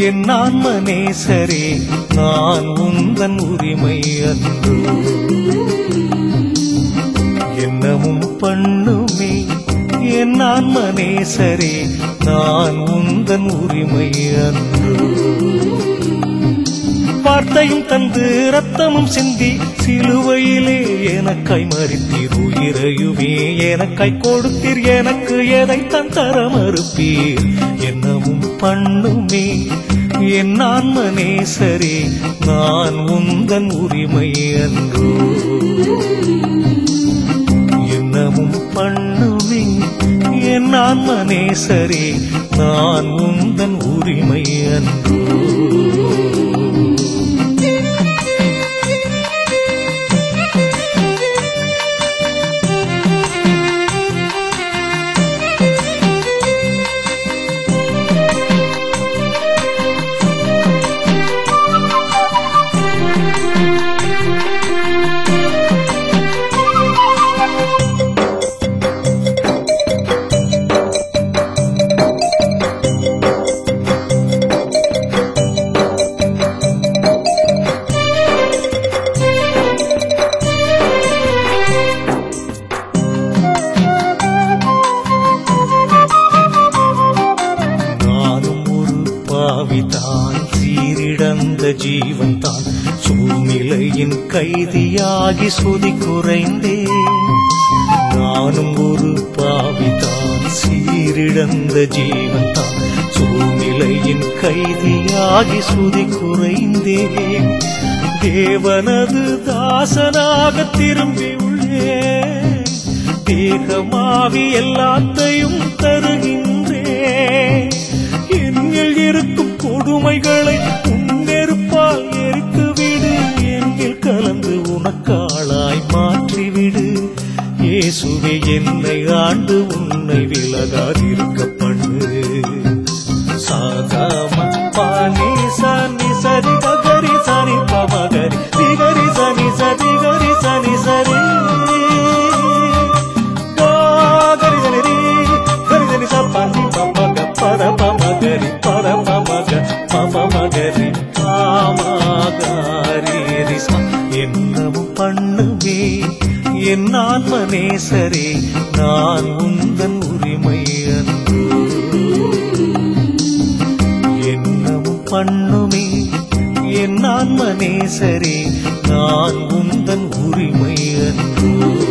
என் ஆன்ம நேசரே நான் உந்தன் உரிமை அன்று என்னமும் பண்ணுமே என் ஆன்ம நேசரே நான் உந்தன் உரிமை அன்று வார்த்தையும் தந்து ரத்தமும் சிந்தி சிலுவையிலே எனக்காய் மறித்தீர் உயிரையுமே எனக்காய் கொடுத்தீர் எனக்கு எதை தன் தர மறுப்பீர் என்னவும் பண்ணுமே என் ஆன்ம நேசரே நான் உந்தன் உரிமை அன்றோ என்னமும் பண்ணுமே என் ஆன்ம நேசரே நான் உந்தன் உரிமை அன்றோ நானும் ஒரு பாவிதான் சீரிடந்த ஜீவன் தான் சூழ்நிலையின் கைதியாகி சுதி குறைந்தே நானும் ஒரு பாவிதான் சீரிடந்த ஜீவன் தான் சூழ்நிலையின் கைதியாகி சுதி குறைந்தே தேவனது தாசனாக திரும்பி உள்ளே தேகமாவி எல்லாத்தையும் தருகின்றே என்னில் இருக்கும் கொடுமைகளை உன்னெருப்பால் எரித்துவிடு என்னில் கலந்து உனக்காளாய் மாற்றிவிடு இயேசுவே என்னை ஆண்டு உன்னை விலகாதிருக்க பண்ணு சாதாம பானி சனி சரி ககரி சனி பமகரி திகரி சனி சரி கரி சனி சரி கரி சனி ரி கரி சனி சப்பானி பமக பர பமகரி பர பமக பமகரி பாமகாரி ரிசா என்னவும் பண்ணுவே என் ஆன்ம நேசரே நான் உந்தன் உரிமை அன்று என்னவும் பண்ணுமே என் ஆன்ம நேசரே நான் உந்தன் உரிமை அன்று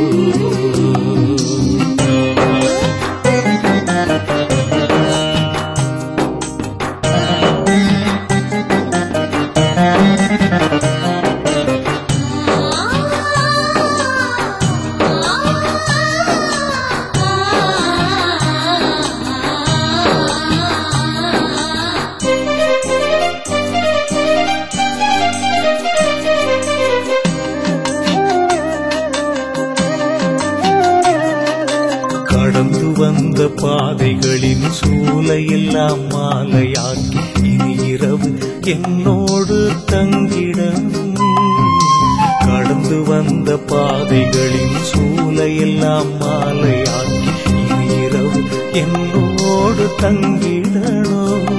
கடந்து வந்த பாதைகளின் சூலையெல்லாம் மாலையாக்கி இனி இரவு என்னோடு தங்கிடம் கடந்து வந்த பாதைகளின் சூலையெல்லாம் மாலையாக்கி இனி இரவு என்னோடு தங்கிடனோ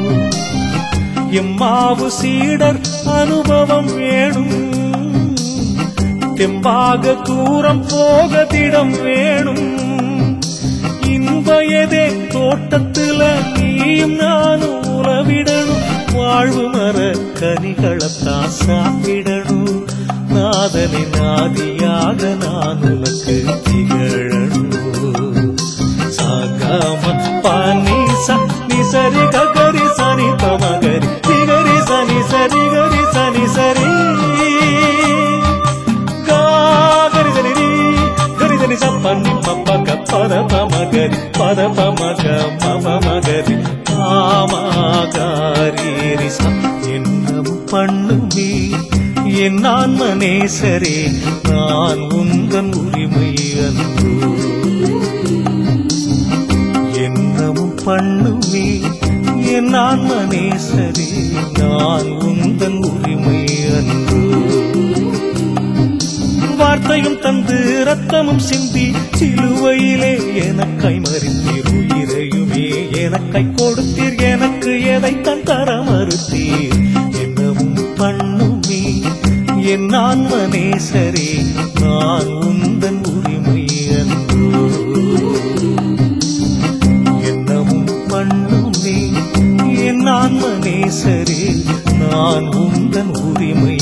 எம்மாவு சீடர் அனுபவம் வேணும் தெம்பாக தூரம் போகதிடம் வேணும் இன்பயதே தோட்டத்துல நீயும் நானும் உறவிடணும் வாழ்வு மர கனிகளத்தான் சாப்பிடணும் நாதனை நாதியாக நான் உனக்கு திகழணும் சாகாம பானி சனி சரி ககரி சனி பமகரி திகரி சனி சரி கரி சனி சரி காகரி சனி ரி கரி சனி சப்பனி பப்பக பத பமகரி பத பமக மம மகரி ஆமாகாரி ரிசா என்னவும் பண்ணுமே என் ஆன்ம நேசரே நான் உந்தன் உரிமை அன்று என்னவும் பண்ணுமே என் ஆன்ம நேசரே நான் உந்தன் உரிமை அன்று வார்த்தையும் தந்து ரத்தமும் சிந்தி சிலுவையிலே எனக்காய் மறித்தீர் உயிரையுமே எனக்காய் கொடுத்தீர் எனக்கு எதை தன் தர மறுத்தீர் என் ஆன்மநேசரே நான் உந்தன் உரிமை அன்றோ என்னமும் பண்ணுமே என் ஆன்மநேசரே நான் உந்தன் உரிமை